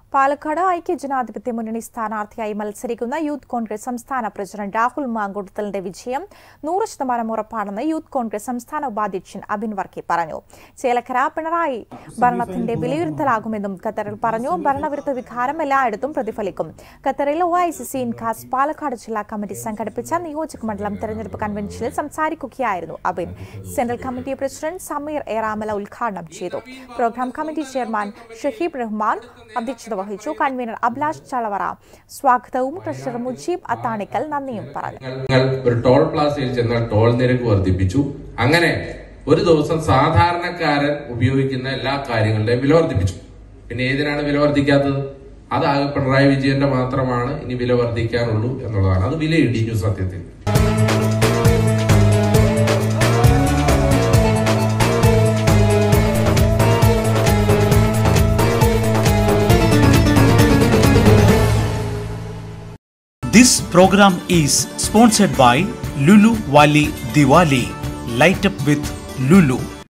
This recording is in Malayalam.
പാലക്കാട് ഐക്യ ജനാധിപത്യ മുന്നണി സ്ഥാനാർത്ഥിയായി മത്സരിക്കുന്ന യൂത്ത് കോൺഗ്രസ് സംസ്ഥാന പ്രസിഡന്റ് രാഹുൽ മാങ്കുട്ടത്തലിന്റെ വിജയം നൂറ് ശതമാനം ഉറപ്പാണെന്ന് യൂത്ത് കോൺഗ്രസ് സംസ്ഥാന ഉപാധ്യക്ഷൻ അബിൻ വർക്കി പറഞ്ഞു ചേലക്കര പിണറായി ഭരണത്തിന്റെ വിലയിരുത്തലാകുമെന്നും ഖത്തറിൽ പറഞ്ഞു ഭരണവിരുദ്ധ വികാരം എല്ലായിടത്തും പ്രതിഫലിക്കും ഖത്തറിൽ O I C C INCAS Palakkad ജില്ലാ കമ്മിറ്റി സംഘടിപ്പിച്ച നിയോജക മണ്ഡലം തെരഞ്ഞെടുപ്പ് കൺവെൻഷനിൽ സംസാരിക്കുകയായിരുന്നു Abin central committee president Sameer Eramala ഉദ്ഘാടനം ചെയ്തു programme committee chairman Shaheeb Rahman അധ്യക്ഷത വഹിച്ചു കൺവീനർ അഭിലാഷ് ചളവറ സ്വാഗതവും ട്രഷറർ മുജീബ് അത്താണിക്കൽ നന്ദിയും പറഞ്ഞു ഞങ്ങൾ ഒരു ടോൾ പ്ലാസയിൽ ചെന്നാൽ ടോൾ നിരക്ക് വർദ്ധിപ്പിച്ചു അങ്ങനെ ഒരു ദിവസം സാധാരണക്കാരൻ ഉപയോഗിക്കുന്ന എല്ലാ കാര്യങ്ങളുടെയും വില വർദ്ധിപ്പിച്ചു പിന്നെ ഏതിനാണ് വില വർദ്ധിക്കാത്തത് അതാകെ പിണറായി വിജയന്റെ മാത്രമാണ് ഇനി വില വർദ്ധിക്കാനുള്ളൂ എന്നുള്ളതാണ് അത് വില ഇടിഞ്ഞു സത്യത്തിൽ This program is sponsored by Lulu Wali Diwali. Light up with Lulu.